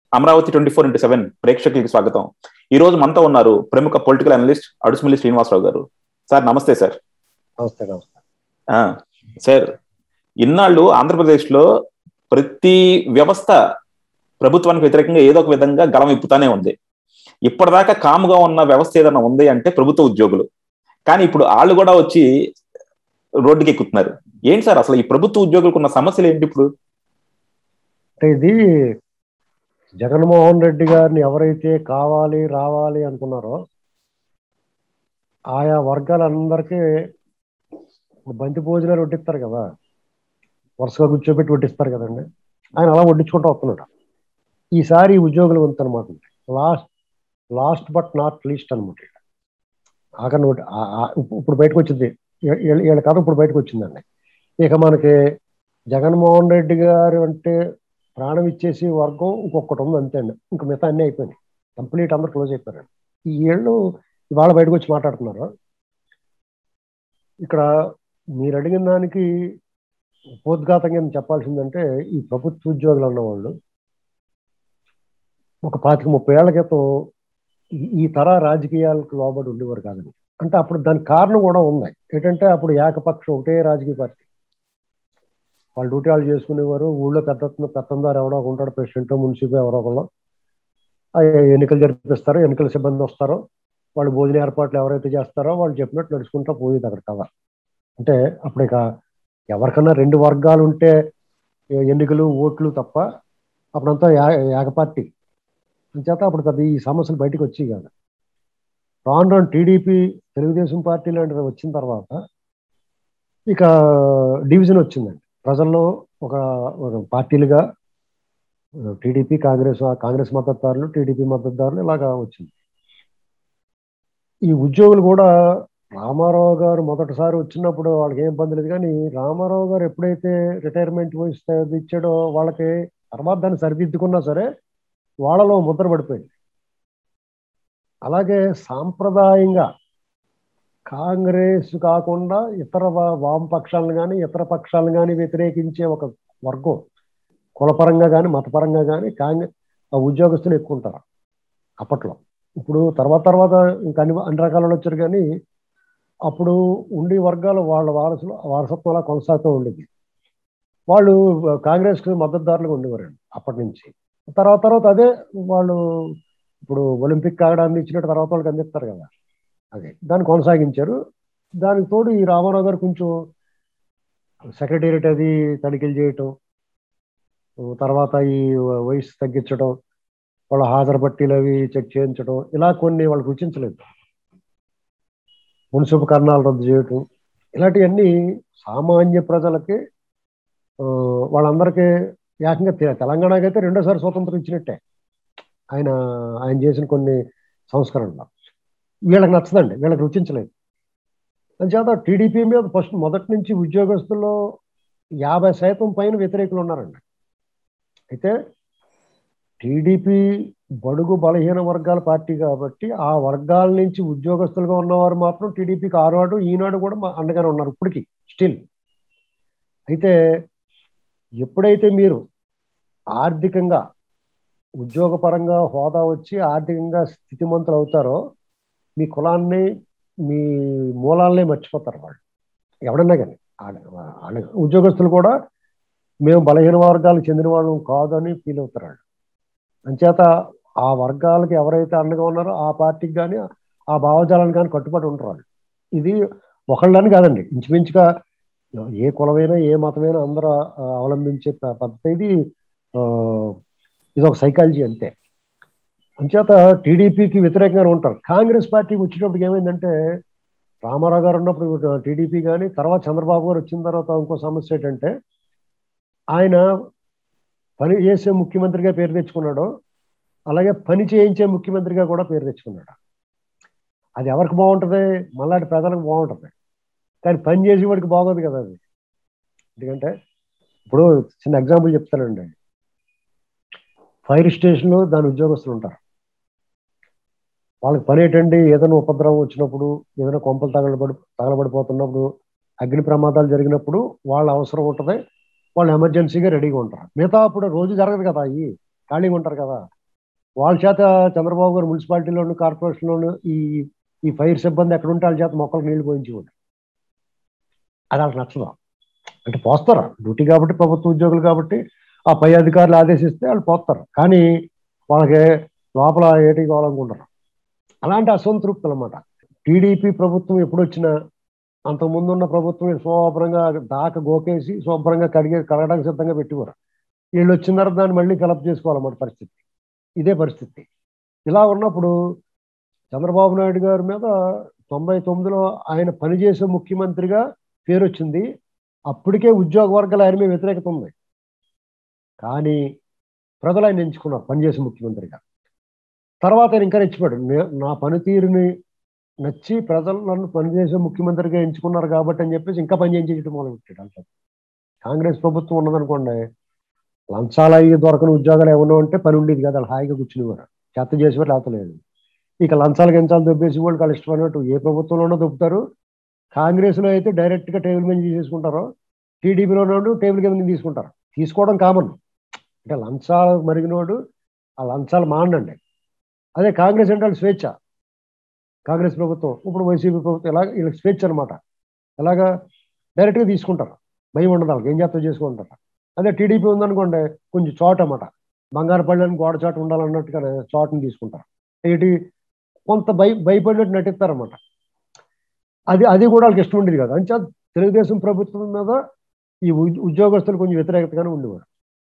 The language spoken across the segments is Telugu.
Amaravati twenty four into seven ప్రేక్షకులకి స్వాగతం ఈ రోజు మనతో ఉన్నారు ప్రముఖ పొలిటికల్ అనలిస్ట్ అడుసుమిల్లి శ్రీనివాసరావు గారు సార్ నమస్తే సార్ నమస్తే నమస్తే ఆ, సార్ ఇన్నాళ్ళు ఆంధ్రప్రదేశ్ లో ప్రతి వ్యవస్థ ప్రభుత్వానికి వ్యతిరేకంగా ఏదో ఒక విధంగా గలం ఇప్పుతానే ఉంది ఇప్పటిదాకా కాముగా ఉన్న వ్యవస్థ ఏదైనా ఉంది అంటే ప్రభుత్వ ఉద్యోగులు కానీ ఇప్పుడు వాళ్ళు కూడా వచ్చి రోడ్డుకి ఎక్కుతున్నారు ఏంటి సార్ అసలు ఈ ప్రభుత్వ ఉద్యోగులకు ఉన్న సమస్యలు ఏంటి ఇప్పుడు అంటే ఇది జగన్మోహన్ రెడ్డి గారిని ఎవరైతే కావాలి రావాలి అనుకున్నారో ఆయా వర్గాలందరికీ బంతి భోజనాలు వడ్డిస్తారు కదా వరుసగా కూర్చోబెట్టి వడ్డిస్తారు కదండి ఆయన అలా వడ్డించుకుంటూ వస్తున్నాడు ఈసారి ఈ ఉద్యోగులు వంతు అనమాట last last but not least అనమాట ఆఖరి నోటి ఆ- ఆ- ఇప్పు- ఇప్పుడు బయటకు వచ్చింది వీ- వీళ్ళ వీళ్ళ కథ ఇప్పుడు బయటకు వచ్చిందండి ఇక మనకి జగన్మోహన్ రెడ్డి గారు అంటే ప్రాణం ఇచ్చేసి వర్గం ఇంకొకటి ఉంది అంతే అండి ఇంకా మిగతా అన్నీ అయిపోయినాయి కంప్లీట్ అందరు క్లోజ్ అయిపోయారండి ఈ ఏళ్ళు ఇవాళ బయటకు వచ్చి మాట్లాడుతున్నారు ఇక్కడ మీరు అడిగిన దానికి ఉపోద్ఘాతంగా నేను చెప్పాల్సిందంటే ఈ ప్రభుత్వ ఉద్యోగులు అన్నవాళ్ళు ఒక పాతిక ముప్పై ఏళ్ల క్రితం ఈ- ఈ తర రాజకీయాలకు లోబడి ఉండేవారు కాదండి అంటే అప్పుడు దానికి కారణం కూడా ఉంది ఏంటంటే అప్పుడు ఏకపక్షం ఒకటే రాజకీయ పార్టీ వాళ్ళు డ్యూటీ వాళ్ళు చేసుకునేవారు ఊళ్ళో పెద్ద పెత్తందారు ఎవడో ఒక ఉంటాడు ప్రెసిడెంట్ మున్సిపల్ ఎవరో ఒకళ్ళు ఆ ఎన్నికలు జరిపిస్తారు ఎన్నికల సిబ్బంది వస్తారో వాళ్ళు భోజన ఏర్పాట్లు ఎవరైతే చేస్తారో వాళ్ళు చెప్పినట్టు నడుచుకుంటూ పోయేది అక్కడ కదా అంటే అప్పుడు ఇక ఎవరికన్నా రెండు వర్గాలు ఉంటే ఏ- ఎన్నికలు ఓట్లు తప్ప అప్పుడంతా యా- ఏకపార్టీ అంచేత అప్పుడు పెద్ద ఈ సమస్యలు బయటకు వచ్చి కాదు రాను రాను టీడీపీ తెలుగుదేశం పార్టీ లాంటివి వచ్చిన తర్వాత ఇక డివిజన్ వచ్చిందండి ప్రజల్లో ఒక ఒక పార్టీలుగా టీడీపీ కాంగ్రెస్ కాంగ్రెస్ మద్దతుదారులు టీడీపీ మద్దతుదారులు ఇలాగా వచ్చింది ఈ ఉద్యోగులు కూడా రామారావు గారు మొదటిసారి వచ్చినప్పుడు వాళ్ళకి ఏం ఇబ్బంది లేదు కానీ రామారావు గారు ఎప్పుడైతే రిటైర్మెంట్ వయసు ఇచ్చాడో వాళ్ళకి తర్వాత దాన్ని సరిదిద్దుకున్నా సరే వాళ్ళలో ముద్ర పడిపోయింది అలాగే సాంప్రదాయంగా కాంగ్రెస్ కాకుండా ఇతర వా- వామపక్షాలను కానీ ఇతర పక్షాలను కానీ వ్యతిరేకించే ఒక వర్గం కులపరంగా కానీ మతపరంగా కానీ కాంగ్రెస్ ఆ ఉద్యోగస్తులు ఎక్కువ ఉంటారు అప్పట్లో ఇప్పుడు తర్వాత తర్వాత ఇంకా అన్ని అన్ని రకాలలో వచ్చారు కానీ అప్పుడు ఉండే వర్గాలు వాళ్ళ వారసులు వారసత్వం అలా కొనసాగుతూ ఉండేది వాళ్ళు కాంగ్రెస్ మద్దతుదారులుగా ఉండేవారండి అప్పటి నుంచి తర్వాత తర్వాత అదే వాళ్ళు ఇప్పుడు ఒలింపిక్ ఆగడాన్ని ఇచ్చినట్టు తర్వాత వాళ్ళకి అందిస్తారు కదా అదే దాన్ని కొనసాగించారు దానికి తోడు ఈ రామారావు గారు కొంచెం సెక్రటేరియట్ అది తనిఖీలు చేయటం తర్వాత ఈ వయసు తగ్గించడం వాళ్ళ హాజరు బట్టీలు అవి చెక్ చేయించడం ఇలా కొన్ని వాళ్ళకి రుచించలేదు మున్సిపల్ కర్ణాలు రద్దు చేయటం ఇలాంటివన్నీ సామాన్య ప్రజలకి ఆ, వాళ్ళందరికీ ఏకంగా తె- తెలంగాణకి అయితే రెండోసారి స్వతంత్రం ఇచ్చినట్టే ఆయన ఆయన చేసిన కొన్ని సంస్కరణలు వీళ్ళకి నచ్చదండి వీళ్ళకి రుచించలేదు అంచేత టీడీపీ మీద ఫస్ట్ మొదటి నుంచి ఉద్యోగస్తుల్లో యాభై శాతం పైన వ్యతిరేకులు ఉన్నారండి అయితే టీడీపీ బడుగు బలహీన వర్గాల పార్టీ కాబట్టి ఆ వర్గాల నుంచి ఉద్యోగస్తులుగా ఉన్నవారు మాత్రం టీడీపీకి ఆనాడు ఈనాడు కూడా మా- అండగానే ఉన్నారు ఇప్పటికీ స్టిల్ అయితే ఎప్పుడైతే మీరు ఆర్థికంగా ఉద్యోగపరంగా హోదా వచ్చి ఆర్థికంగా స్థితిమంతులు అవుతారో మీ కులాన్ని మీ మూలాలనే మర్చిపోతారు వాళ్ళు ఎవడన్నా కానీ ఉద్యోగస్తులు కూడా మేము బలహీన వర్గాలకు చెందిన వాళ్ళం కాదని ఫీల్ అవుతారు వాళ్ళు అంచేత ఆ వర్గాలకి ఎవరైతే అండగా ఉన్నారో ఆ పార్టీకి కానీ ఆ భావజాలానికి కానీ కట్టుబడి ఉంటారు వాళ్ళు ఇది ఒకళ్ళని కాదండి ఇంచుమించుగా ఏ కులమైనా ఏ మతమైనా అందరూ ఆ, అవలంబించే ప- పద్ధతి ఇది ఆ, ఇది ఒక సైకాలజీ అంతే అంచేత టీడీపీకి వ్యతిరేకంగా ఉంటారు కాంగ్రెస్ పార్టీకి వచ్చేటప్పటికి ఏమైందంటే రామారావు గారు ఉన్నప్పుడు టీడీపీ కానీ తర్వాత చంద్రబాబు గారు వచ్చిన తర్వాత ఇంకో సమస్య ఏంటంటే ఆయన పని చేసే ముఖ్యమంత్రిగా పేరు తెచ్చుకున్నాడు అలాగే పని చేయించే ముఖ్యమంత్రిగా కూడా పేరు తెచ్చుకున్నాడు అది ఎవరికి బాగుంటుంది మళ్ళాటి ప్రజలకు బాగుంటుంది కానీ పని చేసేవాడికి బాగోదు కదా అది ఎందుకంటే ఇప్పుడు చిన్న ఎగ్జాంపుల్ చెప్తానండి ఫైర్ స్టేషన్లో దాని ఉద్యోగస్తులు ఉంటారు వాళ్ళకి పని ఏంటండి ఏదైనా ఉపద్రవం వచ్చినప్పుడు ఏదైనా కొంపలు తగలబడి తగలబడిపోతున్నప్పుడు అగ్ని ప్రమాదాలు జరిగినప్పుడు వాళ్ళ అవసరం ఉంటుంది వాళ్ళు ఎమర్జెన్సీగా రెడీగా ఉంటారు మిగతా అప్పుడు రోజు జరగదు కదా అవి ఖాళీగా ఉంటారు కదా వాళ్ళ చేత చంద్రబాబు గారు మున్సిపాలిటీలోను కార్పొరేషన్లోను ఈ ఈ ఫైర్ సిబ్బంది ఎక్కడ ఉంటే వాళ్ళ చేత మొక్కలకు నీళ్లు పోయించేవాడు అది వాళ్ళకి నచ్చదు అంటే పోస్తారు డ్యూటీ కాబట్టి ప్రభుత్వ ఉద్యోగులు కాబట్టి ఆ పై అధికారులు ఆదేశిస్తే వాళ్ళు పోస్తారు కానీ వాళ్ళకి లోపల ఏటి కావాలనుకుంటారు అలాంటి అసంతృప్తులు అనమాట టీడీపీ ప్రభుత్వం ఎప్పుడు వచ్చినా అంతకుముందు ఉన్న ప్రభుత్వం శుభ్రంగా దాక గోకేసి శుభ్రంగా కడిగే కడగడానికి సిద్ధంగా పెట్టేవారు వీళ్ళు వచ్చిన తర్వాత దాన్ని మళ్ళీ ఫిలప్ చేసుకోవాలన్నమాట పరిస్థితి ఇదే పరిస్థితి ఇలా ఉన్నప్పుడు చంద్రబాబు నాయుడు గారి మీద తొంభై తొమ్మిదిలో ఆయన పనిచేసే ముఖ్యమంత్రిగా పేరు వచ్చింది అప్పటికే ఉద్యోగ వర్గాలు ఆయన మీద వ్యతిరేకత ఉంది కానీ ప్రజలు ఆయన ఎంచుకున్నారు పనిచేసే ముఖ్యమంత్రిగా తర్వాత ఆయన ఇంకా రెచ్చిపోయాడు నే- నా పనితీరుని నచ్చి ప్రజలు నన్ను పనిచేసే ముఖ్యమంత్రిగా ఎంచుకున్నారు కాబట్టి అని చెప్పేసి ఇంకా పని చేయించడం మొదలుపెట్టాడు అంటే కాంగ్రెస్ ప్రభుత్వం ఉన్నదనుకోండి లంచాలు అయ్యి దొరకని ఉద్యోగాలు ఏమన్నా ఉంటే పని ఉండేది కదా వాళ్ళు హాయిగా కూర్చునేవారు చెత్త చేసేవారు లేకపోతే లేదు ఇక లంచాలు గించాలు దొబ్బేసి వాళ్ళు వాళ్ళు ఇష్టమైనట్టు ఏ ప్రభుత్వంలోనో దొబ్బుతారు కాంగ్రెస్లో అయితే డైరెక్ట్గా టేబుల్ మీద తీసేసుకుంటారు టీడీపీలోనోడు టేబుల్ కింద తీసుకుంటారు తీసుకోవడం కామన్ అంటే లంచాలు మరిగినోడు ఆ లంచాలు మాండండి అదే కాంగ్రెస్ అంటే వాళ్ళు స్వేచ్ఛ కాంగ్రెస్ ప్రభుత్వం ఇప్పుడు వైసీపీ ప్రభుత్వం ఎలా వీళ్ళకి స్వేచ్ఛ అనమాట ఎలాగా డైరెక్ట్గా తీసుకుంటారు భయం ఉండదు వాళ్ళకి ఏం చేస్తా చేసుకుంటారు అదే టీడీపీ ఉందనుకోండి కొంచెం చోట అన్నమాట బంగారు పళ్ళని గోడ చాట ఉండాలన్నట్టుగా చోటని తీసుకుంటారు ఏంటి కొంత భయ భయపడినట్టు నటిస్తారన్నమాట అది అది కూడా వాళ్ళకి ఇష్టం ఉండేది కదా అంచా తెలుగుదేశం ప్రభుత్వం మీద ఈ ఉద్- ఉద్యోగస్తులు కొంచెం వ్యతిరేకతగానే ఉండేవారు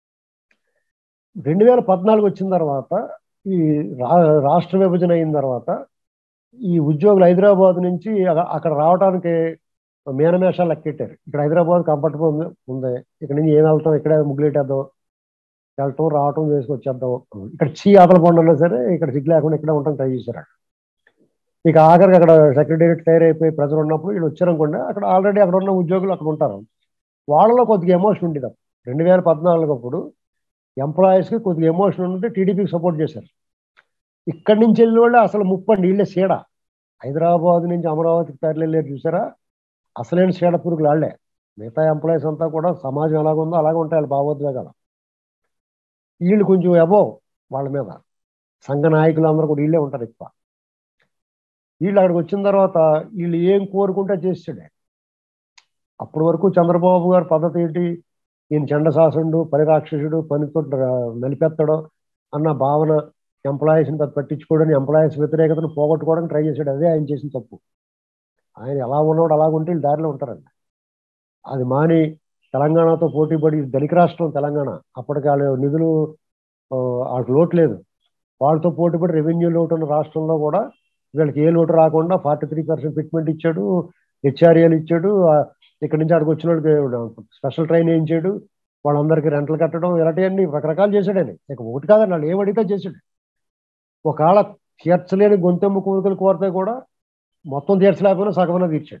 రెండు వేల పద్నాలుగు వచ్చిన తర్వాత ఈ రా- రాష్ట్ర విభజన అయిన తర్వాత ఈ ఉద్యోగులు హైదరాబాద్ నుంచి అక- అక్కడ రావడానికి మీనమేషాలు లెక్కెట్టారు ఇక్కడ హైదరాబాద్ కంఫర్టబుల్ ఉంది ఉంది ఇక్కడ నుంచి ఏం వెళ్తాం ఇక్కడే ముగ్గులేటేద్దాం వెళ్ళటం రావటం చేసుకొచ్చేద్దాం ఇక్కడ చీ ఆతల పండున్నా సరే ఇక్కడ సిగ్గు లేకుండా ఇక్కడే ఉంటాం ట్రై చేశారు అక్కడ. ఇక ఆఖరికి అక్కడ సెక్రటేరియట్ తయారైపోయి ప్రజలు ఉన్నప్పుడు వీళ్ళు వచ్చారనుకోండి అక్కడ ఆల్రెడీ అక్కడ ఉన్న ఉద్యోగులు అక్కడ ఉంటారు వాళ్ళలో కొద్దిగా ఎమోషన్ ఉండేది అప్పుడు. రెండు వేల పద్నాలుగు అప్పుడు ఎంప్లాయీస్కి కొద్దిగా ఎమోషన్ ఉంటే టీడీపీకి సపోర్ట్ చేశారు ఇక్కడి నుంచి వెళ్ళిన వాళ్ళు అసలు ముప్పండి వీళ్ళే సీడ హైదరాబాద్ నుంచి అమరావతికి తరలి వెళ్ళారు చూసారా అసలైన సీడ పురుగులు వాళ్ళే మిగతా ఎంప్లాయీస్ అంతా కూడా సమాజం ఎలాగుందో అలాగే ఉంటాయి వాళ్ళ భావోద్వేగాలు వీళ్ళు కొంచెం అబోవ్ వాళ్ళ మీద సంఘ నాయకులు అందరూ కూడా వీళ్ళే ఉంటారు ఎక్కువ వీళ్ళు అక్కడికి వచ్చిన తర్వాత వీళ్ళు ఏం కోరుకుంటే చేసాడే అప్పటి వరకు చంద్రబాబు గారి పద్ధతి ఏంటి ఈయన చండశాసనుడు పరిరాక్షసుడు పనితో నలిపెత్తడు అన్న భావన ఎంప్లాయీస్ని పెద్ద పట్టించుకోవడం ఎంప్లాయీస్ వ్యతిరేకతను పోగొట్టుకోవడానికి ట్రై చేశాడు అదే ఆయన చేసిన తప్పు ఆయన ఎలా ఉన్నాడు అలాగుంటే వీళ్ళు దారిలో ఉంటారండి అది మాని తెలంగాణతో పోటీ పడి ధనిక రాష్ట్రం తెలంగాణ అప్పటికి వాళ్ళ నిధులు ఆ, వాళ్ళకి లోటు లేదు వాళ్ళతో పోటీ పడి రెవెన్యూ లోటు ఉన్న రాష్ట్రంలో కూడా వీళ్ళకి ఏ లోటు రాకుండా ఫార్టీ త్రీ పర్సెంట్ ఫిట్మెంట్ ఇచ్చాడు హెచ్ఆర్ఏలు ఇచ్చాడు ఆ, ఇక్కడి నుంచి అక్కడికి వచ్చిన వాళ్ళకి స్పెషల్ ట్రైన్ వేయించాడు వాళ్ళందరికీ రెంటలు కట్టడం ఇలాంటివన్నీ రకరకాలు చేశాడు ఆయన ఇక ఒకటి కాదండి వాళ్ళు ఏమడిగితే చేశాడు ఒకవేళ తీర్చలేని గొంతెమ్మ కోరికలు కోరితే కూడా మొత్తం తీర్చలేకపోయినా సగమన తీర్చాడు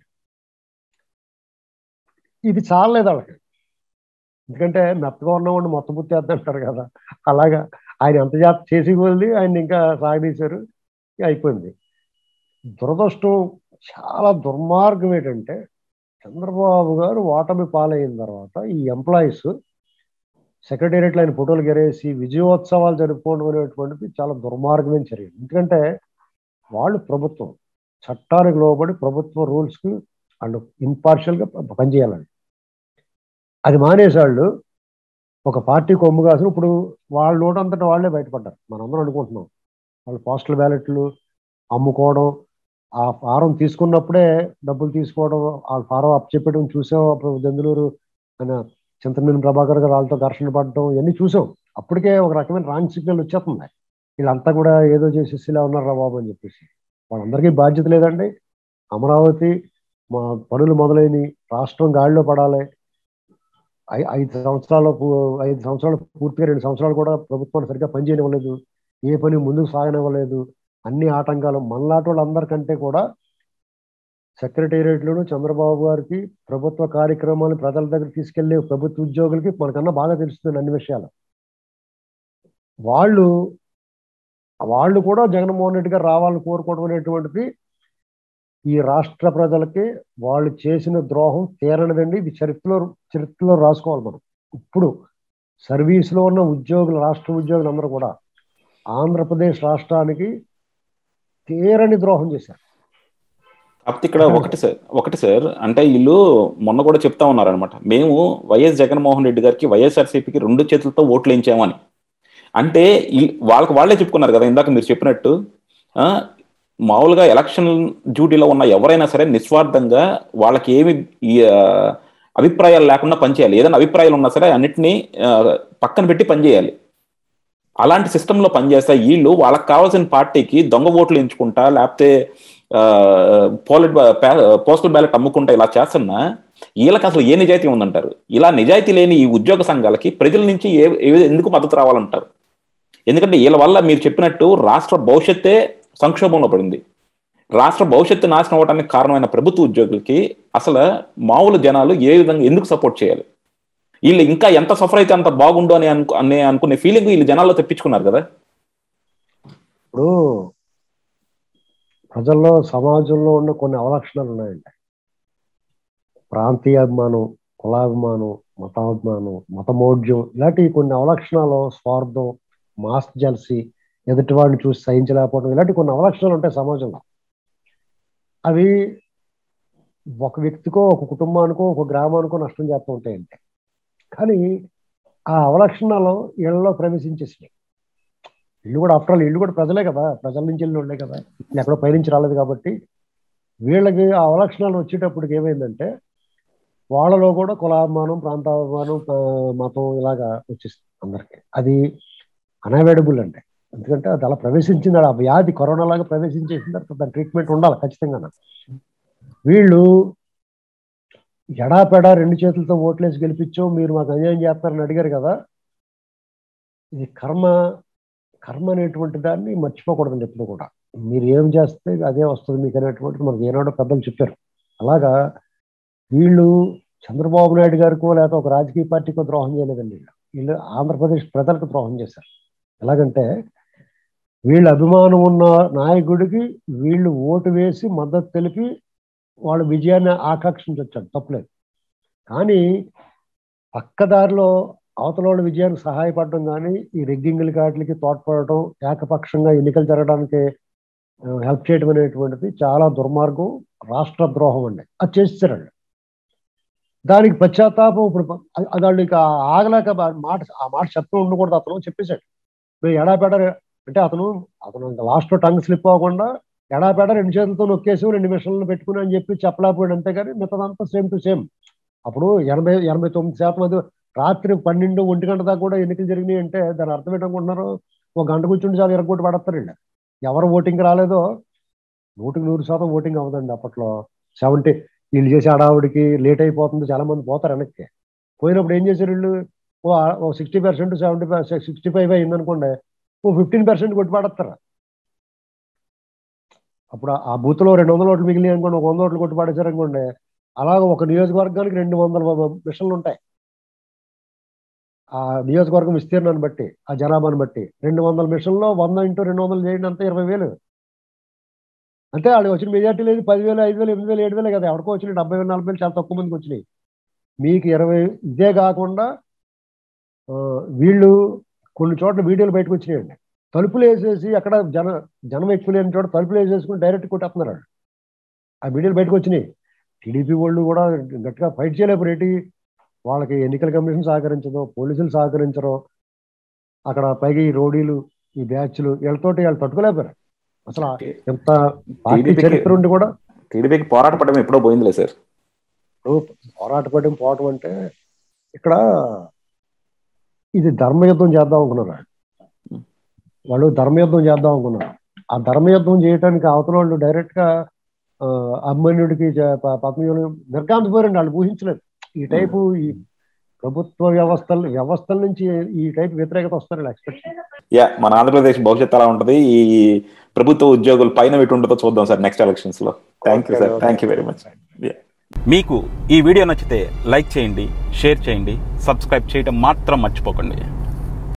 ఇది చాలలేదు వాళ్ళకి ఎందుకంటే మెత్తగా ఉన్నవాడిని మొత్తం పుట్టి అంటారు కదా అలాగా ఆయన ఎంత జాత చేసి వెళ్ళి ఆయన ఇంకా సాగదీశారు ఇక అయిపోయింది దురదృష్టం చాలా దుర్మార్గం ఏంటంటే చంద్రబాబు గారు ఓటమి పాలైన తర్వాత ఈ ఎంప్లాయీస్ సెక్రటేరియట్లో ఆయన ఫోటోలు గెరేసి విజయోత్సవాలు జరుపుకోవడం అనేటువంటిది చాలా దుర్మార్గమైన చర్య ఎందుకంటే వాళ్ళు ప్రభుత్వం చట్టానికి లోబడి ప్రభుత్వ రూల్స్కి అండ్ ఇంపార్షియల్గా పనిచేయాలండి అది మానేసాళ్ళు ఒక పార్టీ కొమ్ము కాసిన ఇప్పుడు వాళ్ళ నోటంతటా వాళ్ళే బయటపడ్డారు మనందరం అనుకుంటున్నాం వాళ్ళు పోస్టల్ బ్యాలెట్లు అమ్ముకోవడం ఆ ఫారం తీసుకున్నప్పుడే డబ్బులు తీసుకోవడం ఆ ఫారం అప్ చెప్పడం చూసాం అప్పుడు దెందులూరు ఆయన చింతమనేని ప్రభాకర్ గారు వాళ్ళతో ఘర్షణ పడడం ఇవన్నీ చూసాం అప్పటికే ఒక రకమైన రాంగ్ సిగ్నల్ వచ్చేస్తుంది వీళ్ళంతా కూడా ఏదో చేసేసి ఇలా ఉన్నారా బాబు అని చెప్పేసి వాళ్ళందరికీ బాధ్యత లేదండి అమరావతి మా పనులు మొదలైన రాష్ట్రం గాడిలో పడాలి ఐ- ఐదు సంవత్సరాలు పూ- ఐదు సంవత్సరాలు పూర్తిగా రెండు సంవత్సరాలు కూడా ప్రభుత్వాన్ని సరిగ్గా పనిచేయనివ్వలేదు ఏ పని ముందుకు సాగనివ్వలేదు అన్ని ఆటంకాలు మనలాంటి వాళ్ళందరికంటే కూడా సెక్రటేరియట్లోను చంద్రబాబు గారికి ప్రభుత్వ కార్యక్రమాలను ప్రజల దగ్గర తీసుకెళ్లే ప్రభుత్వ ఉద్యోగులకి మనకన్నా బాగా తెలుస్తుంది అన్ని విషయాలు వాళ్ళు వాళ్ళు కూడా జగన్మోహన్ రెడ్డి గారు రావాలని కోరుకోవడం అనేటువంటిది ఈ రాష్ట్ర ప్రజలకి వాళ్ళు చేసిన ద్రోహం తీరనిదండి ఇది చరిత్రలో చరిత్రలో రాసుకోవాలి మనం ఇప్పుడు సర్వీస్లో ఉన్న ఉద్యోగులు రాష్ట్ర ఉద్యోగులు అందరూ కూడా ఆంధ్రప్రదేశ్ రాష్ట్రానికి తీరని ద్రోహం చేశారు కాకపోతే ఇక్కడ ఒకటి సార్ ఒకటి సార్ అంటే వీళ్ళు మొన్న కూడా చెప్తా ఉన్నారనమాట మేము వైఎస్ జగన్మోహన్ రెడ్డి గారికి వైఎస్ఆర్సీపీకి రెండు చేతులతో ఓట్లు వేయించామని అంటే ఈ- వాళ్ళకి వాళ్ళే చెప్పుకున్నారు కదా ఇందాక మీరు చెప్పినట్టు ఆ, మామూలుగా ఎలక్షన్ డ్యూటీలో ఉన్న ఎవరైనా సరే నిస్వార్థంగా వాళ్ళకి ఏమి ఈ, ఆ, అభిప్రాయాలు లేకుండా పనిచేయాలి ఏదైనా అభిప్రాయాలు ఉన్నా సరే అన్నిటినీ ఆ, పక్కన పెట్టి పనిచేయాలి అలాంటి సిస్టంలో పనిచేస్తే వీళ్ళు వాళ్ళకి కావాల్సిన పార్టీకి దొంగ ఓట్లు ఎంచుకుంటా లేకపోతే పోలిట్ పోస్టల్ బ్యాలెట్ అమ్ముకుంటా ఇలా చేస్తున్నా వీళ్ళకి అసలు ఏ నిజాయితీ ఉందంటారు ఇలా నిజాయితీ లేని ఈ ఉద్యోగ సంఘాలకి ప్రజల నుంచి ఏ ఏ- ఎందుకు మద్దతు రావాలంటారు ఎందుకంటే వీళ్ళ వల్ల మీరు చెప్పినట్టు రాష్ట్ర భవిష్యత్తే సంక్షోభంలో పడింది రాష్ట్ర భవిష్యత్తు నాశనం అవడానికి కారణమైన ప్రభుత్వ ఉద్యోగులకి అసలు మామూలు జనాలు ఏ విధంగా ఎందుకు సపోర్ట్ చేయాలి వీళ్ళు ఇంకా ఎంత సఫర్ అయితే అంత బాగుండు అని అనుకు అనే అనుకునే ఫీలింగ్ వీళ్ళు జనాల్లో తెప్పించుకున్నారు కదా ఇప్పుడు ప్రజల్లో సమాజంలో ఉన్న కొన్ని అవలక్షణాలు ఉన్నాయండి ప్రాంతీయాభిమానం కులాభిమానం మతాభిమానం మతమౌఢ్యం ఇలాంటి కొన్ని అవలక్షణాలు స్వార్థం మాస్ జల్సి ఎదుటివాడిని చూసి సహించలేకపోవడం ఇలాంటి కొన్ని అవలక్షణాలు ఉంటాయి సమాజంలో అవి ఒక వ్యక్తికో ఒక కుటుంబానికో ఒక గ్రామానికో నష్టం చేస్తూ ఉంటాయండి కానీ ఆ అవలక్షణాలు ఇళ్లలో ప్రవేశించేసినాయి ఇల్లు కూడా ఆఫ్టర్ ఆల్ ఇల్లు కూడా ప్రజలే కదా ప్రజల నుంచి వెళ్ళి ఉండే కదా వీళ్ళు ఎక్కడో పైనుంచి రాలేదు కాబట్టి వీళ్ళకి ఆ అవలక్షణాలు వచ్చేటప్పటికి ఏమైందంటే వాళ్ళలో కూడా కులాభిమానం ప్రాంతాభిమానం ఆ, మతం ఇలాగా వచ్చేస్తుంది అందరికి అది అన్అవైడబుల్ అంటే ఎందుకంటే అది అలా ప్రవేశించింది ఆ వ్యాధి కరోనా లాగా ప్రవేశించేసిన తర్వాత దాని ట్రీట్మెంట్ ఉండాలి ఖచ్చితంగా వీళ్ళు ఎడాపెడా రెండు చేతులతో ఓట్లేసి గెలిపించో మీరు మాకు అన్యాయం చేస్తారని అడిగారు కదా ఇది కర్మ కర్మ అనేటువంటి దాన్ని మర్చిపోకూడదండి ఎప్పుడు కూడా మీరు ఏం చేస్తే అదే వస్తుంది మీకు అనేటువంటిది మనకి ఏనాడో పెద్దలు చెప్పారు అలాగా వీళ్ళు చంద్రబాబు నాయుడు గారికో లేకపోతే ఒక రాజకీయ పార్టీకో ద్రోహం చేయలేదండి వీళ్ళు వీళ్ళు ఆంధ్రప్రదేశ్ ప్రజలకు ద్రోహం చేశారు ఎలాగంటే వీళ్ళు అభిమానం ఉన్న నాయకుడికి వీళ్ళు ఓటు వేసి మద్దతు తెలిపి వాళ్ళ విజయాన్ని ఆకాంక్షించొచ్చాడు తప్పులేదు కానీ పక్కదారిలో అవతల వాళ్ళ విజయానికి సహాయపడడం కానీ ఈ రెగ్గింగుల కాటికి తోడ్పడటం ఏకపక్షంగా ఎన్నికలు జరగడానికి హెల్ప్ చేయడం అనేటువంటిది చాలా దుర్మార్గం రాష్ట్ర ద్రోహం అండి అది చేస్తారండి దానికి పశ్చాత్తాపం ఇప్పుడు అది- అది వాళ్ళు ఇక ఆగలేక ఆ మాట ఆ మాట చెప్తూ ఉండకూడదు అతను చెప్పేశాడు మేము ఎడాపెడ అంటే అతను అతను ఇంకా లాస్ట్ టంగ్ స్లిప్ అవ్వకుండా ఎడాపెడ రెండు చేతులతో నొక్కేసి రెండు మిషన్లు పెట్టుకుని అని చెప్పి చెప్పలేకపోయాడు అంతేగాని మిగతాదంతా సేమ్ టు సేమ్ అప్పుడు ఎనభై ఎనభై తొమ్మిది శాతం అది రాత్రి పన్నెండు ఒంటి గంట దాకా కూడా ఎన్నికలు జరిగినాయి అంటే దాని అర్థం ఏంటనుకుంటున్నారు ఒక గంట కూర్చుండి చాలా ఇరగొట్టి పడతారండి ఎవరు ఓటింగ్ రాలేదో నూటికి నూరు శాతం ఓటింగ్ అవ్వదండి అప్పట్లో సెవెంటీ వీళ్ళు చేసే హడావుడికి లేట్ అయిపోతుంది చాలా మంది పోతారు వెనక్కి పోయినప్పుడు ఏం చేశారు వీళ్ళు ఓ ఆ- ఓ sixty percent seventy sixty five అయింది అనుకోండి ఓ ఫిఫ్టీన్ పర్సెంట్ కొట్టి పడతారు అప్పుడు ఆ- ఆ బూత్ లో రెండు వందల ఓట్లు మిగిలినాయి అనుకోండి ఒక వంద ఓట్లు కొట్టి పడేశారు అనుకోండి అలాగ ఒక నియోజకవర్గానికి రెండు వందల మిషన్లు ఉంటాయి ఆ నియోజకవర్గం విస్తీర్ణాన్ని బట్టి ఆ జనాభాని బట్టి రెండు వందల మిషన్లో వంద ఇంటూ రెండు వందలు చేయండి అంతా ఇరవై వేలు అంటే ఆడికి వచ్చిన మెజార్టీ లేదు పదివేలు ఐదు వేలు ఎనిమిది వేలు ఏడు వేలే కదా ఎవరికో వచ్చినాయి డెబ్బై వేలు నలభై వేలు చాలా తక్కువ మందికి వచ్చినాయి మీకు ఇరవై ఇదే కాకుండా ఆ, వీళ్ళు కొన్ని చోట్ల వీడియోలు బయటకు వచ్చినాయండి తలుపులు వేసేసి అక్కడ జన జనం ఎక్కువ లేని చోట తలుపులు వేసేసుకుని డైరెక్ట్ కొట్టేస్తున్నారు వాళ్ళు. ఆ వీడియోలు బయటకు వచ్చినాయి టీడీపీ వాళ్ళు కూడా గట్టిగా ఫైట్ చేయలేరు ఏంటి వాళ్ళకి ఎన్నికల కమిషన్ సహకరించదు పోలీసులు సహకరించరు అక్కడ పైగా ఈ రోడీలు ఈ బ్యాచ్లు వీళ్ళతోటి వాళ్ళు తట్టుకోలేపారు అసలు ఆ ఎంత పార్టీ టీడీపీకి చరిత్ర ఉండి కూడా టీడీపీకి పోరాట పడడం ఎప్పుడో పోయిందిలే సార్ ఇప్పుడు పోరాటపడడం పోవటం అంటే ఇక్కడ ఇది ధర్మయుద్ధం చేద్దాం అనుకున్నారు వాళ్ళు. వాళ్ళు ధర్మయుద్ధం చేద్దాం అనుకున్నారు ఆ ధర్మయుద్ధం చేయడానికి అవతల వాళ్ళు డైరెక్ట్ గా ఆ, అభిమన్యుడికి చ- ప- పద్మవ్యూహం నిర్గాంతపోయారండి వాళ్ళు ఊహించలేదు ఈ టైపు ఈ ప్రభుత్వ వ్యవస్థల వ్యవస్థల నుంచి ఈ టైప్ వ్యతిరేకత వస్తారని ఎక్స్పెక్ట్ యా మన ఆంధ్రప్రదేశ్ భవిష్యత్తు ఎలా ఉంటది ఈ ప్రభుత్వ ఉద్యోగులు పైన ఎటు ఉంటుందో చూద్దాం సార్ నెక్స్ట్ ఎలక్షన్స్ లో thank you sir thank you very much మీకు ఈ వీడియో నచ్చితే లైక్ చేయండి షేర్ చేయండి సబ్స్క్రైబ్ చేయడం మాత్రం మర్చిపోకండి